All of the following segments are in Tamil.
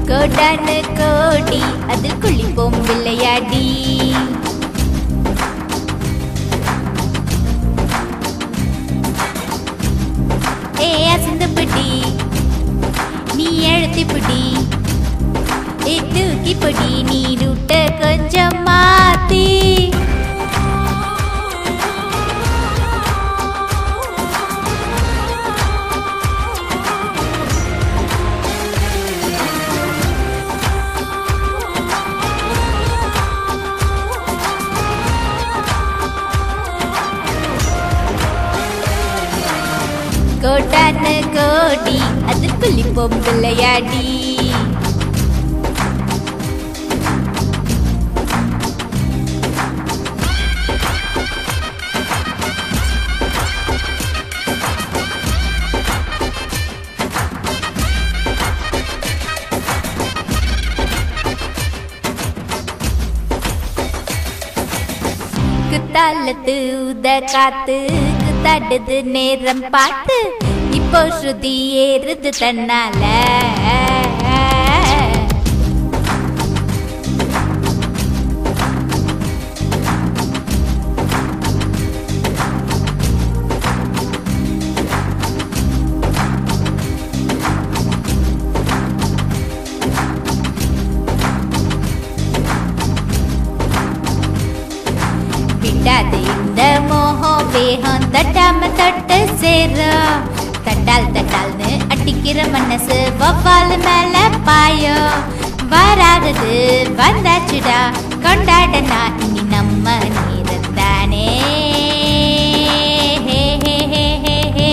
கோடான கோடி அதில் குளிப்போம் விளையாடி ஏ அசந்து பிடி நீ எழுத்தி பிடி ஏ தூக்கி பிடி நீ ரூட்ட கொஞ்சம் மாத்தி கோட்டான கோடி அது குளிப்போம் விளையாடி குத்தாலத்து உத காத்து குத்தாடுது நேரம் பார்த்து இப்போ ஸ்ருதி ஏறுது தன்னால விடாது இந்த மோகம் வேகம் தட்டாம தொட்டு சேரும் தட்டால் தட்டால்னு அடிக்கிற மனசு வவ்வால் மேல பாயும் வராதது வந்தாச்சுடா கொண்டாடனா இனி நம்ம நீரத்தானே ஹே ஹே ஹே ஹே ஹே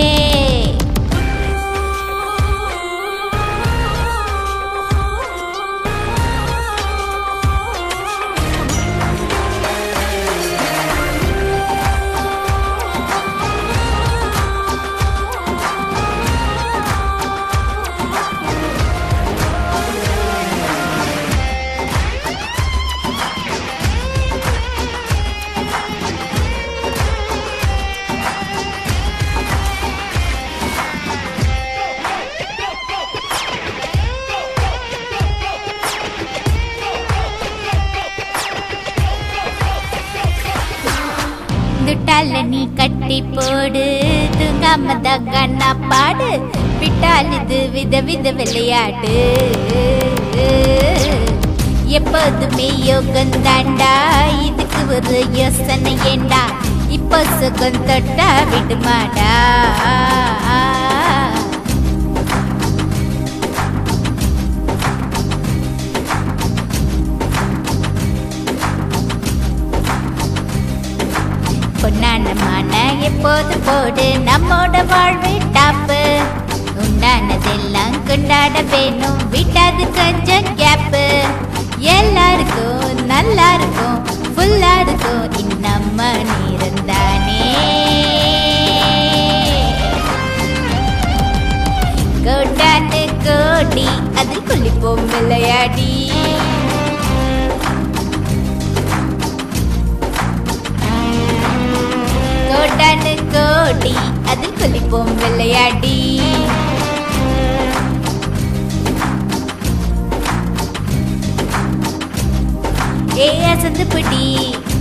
துட்டால நீ கட்டி போடு தூங்காம தகன்னா பாடு விட்டால் இது வித வித விளையாடு எப்போதுமே யோகம் தாண்டா இதுக்கு ஒரு யோசனை ஏண்டா இப்போ சுகம் தொட்டா விடுமாடா பொன்னானமான எப்போது போடு நம்மோட வாழ்வு டாப்பு உண்டானதெல்லாம் கொண்டாட வேணும் விட்டாது கொஞ்சம் கேப்பு எல்லாருக்கும் நல்லா இருக்கும் ஃபுல்லா இருக்கும் இன்னம்ம நேரம் தானே கோட்டான கோடி அதில் குளிப்போம் விளையாடி கோடானு கோடி அதில் குளிப்போம் விளையாடி ஏ அசந்து பிடி